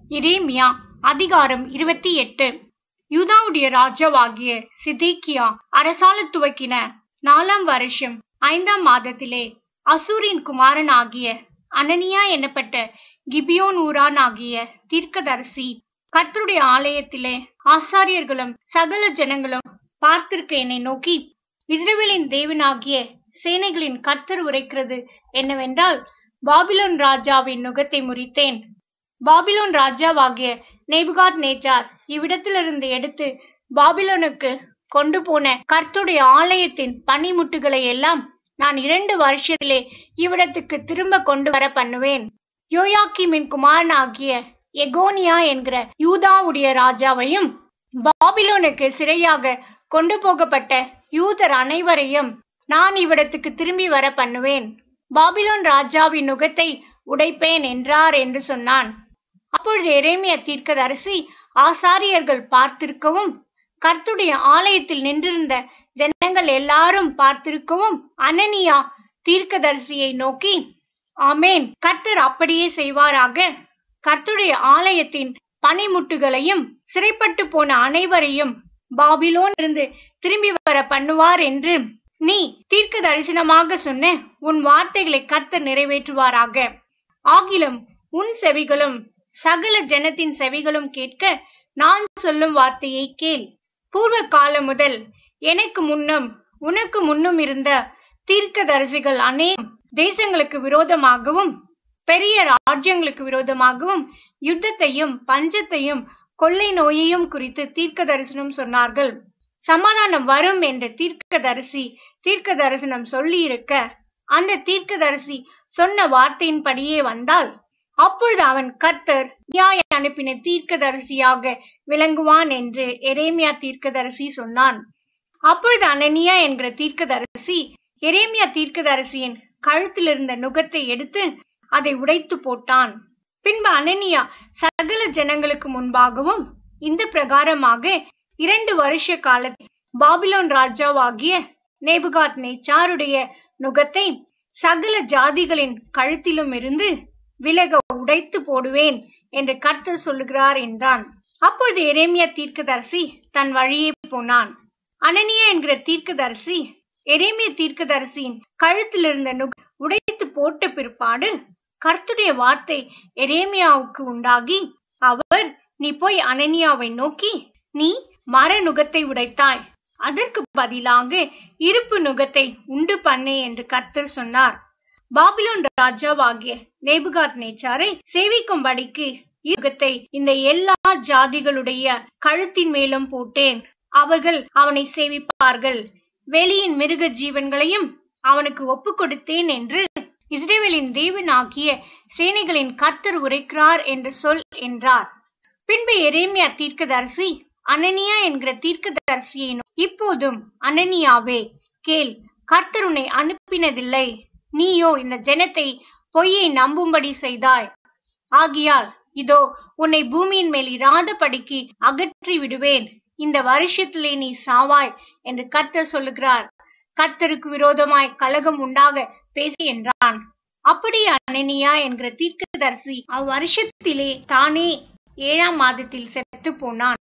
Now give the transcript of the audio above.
எரேமியா அதிகாரம் இருபத்தி எட்டு யூதாவுடைய ராஜாவாகிய சிதேக்கியா அரசால துவக்கின நாலாம் வருஷம் ஐந்தாம் மாதத்திலே அசூரின் குமாரனாகிய அனனியா என்னப்பட்ட கிபியோன் ஊரான் ஆகிய தீர்க்கதரிசி கர்த்தருடைய ஆலயத்திலே ஆசாரியர்களும் சகல ஜனங்களும் பார்த்திருக்க என்னை நோக்கி இஸ்ரவேலின் தேவனாகிய சேனைகளின் கர்த்தர் உரைக்கிறது என்னவென்றால் பாபிலோன் ராஜாவின் நுகத்தை முறித்தேன் பாபிலோன் ராஜாவாகிய நேபுகாத் நேச்சார் இவ்விடத்திலிருந்து எடுத்து பாபிலோனுக்கு கொண்டு போன கர்த்துடைய ஆலயத்தின் பனிமுட்டுகளை எல்லாம் நான் இரண்டு வருஷத்திலே இவ்விடத்துக்கு திரும்ப கொண்டு வர பண்ணுவேன் யோயாக்கிமின் குமாரனாகிய எகோனியா என்கிற யூதாவுடைய ராஜாவையும் பாபிலோனுக்கு சிறையாக கொண்டு போகப்பட்ட யூதர் அனைவரையும் நான் இவ்விடத்துக்கு திரும்பி வர பண்ணுவேன் பாபிலோன் ராஜாவின் நுகத்தை உடைப்பேன் என்றார் என்று சொன்னான் அப்பொழுது எரேமிய தீர்க்கதரிசி ஆசாரியர்கள் பார்த்திருக்கவும் கர்த்துடைய ஆலயத்தில் நின்றிருந்த ஜனங்கள் எல்லாரும் பார்த்திருக்கவும் அனனியா தீர்க்கதரிசியை நோக்கி ஆமேன் கர்த்தர் அப்படியே செய்வாராக கர்த்துடைய ஆலயத்தின் பனிமுட்டுகளையும் சிறைப்பட்டு போன அனைவரையும் பாபிலோன் இருந்து திரும்பி வர பண்ணுவார் என்று நீ தீர்க்க தரிசனமாக சொன்ன உன் வார்த்தைகளை கர்த்தர் நிறைவேற்றுவாராக ஆகிலும் உன் செவிகளும் சகல ஜனத்தின் செவிகளும் கேட்க நான் சொல்லும் வார்த்தையை கேள் பூர்வ காலம் முதல் எனக்கு முன்னும் உனக்கு முன்னும் இருந்த தீர்க்க தரிசிகள் அநேகம் தேசங்களுக்கு விரோதமாகவும் பெரிய ராஜ்யங்களுக்கு விரோதமாகவும் யுத்தத்தையும் பஞ்சத்தையும் கொள்ளை நோயையும் குறித்து தீர்க்க தரிசனம் சொன்னார்கள் சமாதானம் வரும் என்ற தீர்க்கதரிசி தீர்க்க தரிசனம் சொல்லி இருக்க அந்த தீர்க்கதரிசி சொன்ன வார்த்தையின்படியே வந்தால் அப்பொழுது அவன் கர்த்தர் நியாய அனுப்பின தீர்க்கதரிசியாக விளங்குவான் என்று எரேமியா தீர்க்கதரிசி சொன்னான் அப்பொழுது அனனியா என்கிற தீர்க்கதரிசி எரேமியா தீர்க்கதரிசியின் கழுத்தில் இருந்த நுகத்தை எடுத்து அதை உடைத்து போட்டான் பின்பு அனனியா சகல ஜனங்களுக்கு முன்பாகவும் இந்த பிரகாரமாக இரண்டு வருஷ காலத்தில் பாபிலோன் ராஜாவாகிய நேபுகாத் நேச்சாருடைய நுகத்தை சகல ஜாதிகளின் கழுத்திலும் இருந்து விலக உடைத்து போடுவேன் என்று கர்த்தர் சொல்லுகிறார் என்றான் அப்பொழுது எரேமியா தீர்க்கதரிசி தன் வழியே போனான் அனனியா என்கிற தீர்க்கதரிசி எரேமிய தீர்க்கதரிசியின் கழுத்தில் இருந்த நுக உடைத்து போட்ட பிற்பாடு கர்த்துடைய வார்த்தை எரேமியாவுக்கு உண்டாகி அவர் நீ போய் அனனியாவை நோக்கி நீ மர நுகத்தை உடைத்தாய் அதற்கு பதிலாக இருப்பு நுகத்தை உண்டு பண்ணே என்று கர்த்தர் சொன்னார் பாபிலோன் ராஜாவாகிய நேபுகாத் நேச்சாரை சேவிக்கும்படிக்கு யுகத்தை இந்த எல்லா ஜாதிகளுடைய கழுத்தின் மேலும் போட்டேன் அவர்கள் அவனை சேவிப்பார்கள் வெளியின் மிருக ஜீவன்களையும் அவனுக்கு ஒப்பு கொடுத்தேன் என்று இஸ்ரேவேலின் தேவனாகிய சேனைகளின் கர்த்தர் உரைக்கிறார் என்று சொல் என்றார் பின்பு எரேமியா தீர்க்கதரிசி அனனியா என்கிற தீர்க்கதரிசியை இப்போதும் அனனியாவே கேள் கர்த்தர் உன்னை அனுப்பினதில்லை நீயோ இந்த ஜனத்தை பொய்யை நம்பும்படி செய்தாய் ஆகியால் இதோ உன்னை பூமியின் மேல் இராதபடிக்கு அகற்றி விடுவேன் இந்த வருஷத்திலே நீ சாவாய் என்று கர்த்தர் சொல்லுகிறார் கர்த்தருக்கு விரோதமாய் கலகம் உண்டாக பேசி என்றான் அப்படி அனனியா என்கிற தீர்க்கதரிசி அவ்வருஷத்திலே தானே ஏழாம் மாதத்தில் செத்து போனான்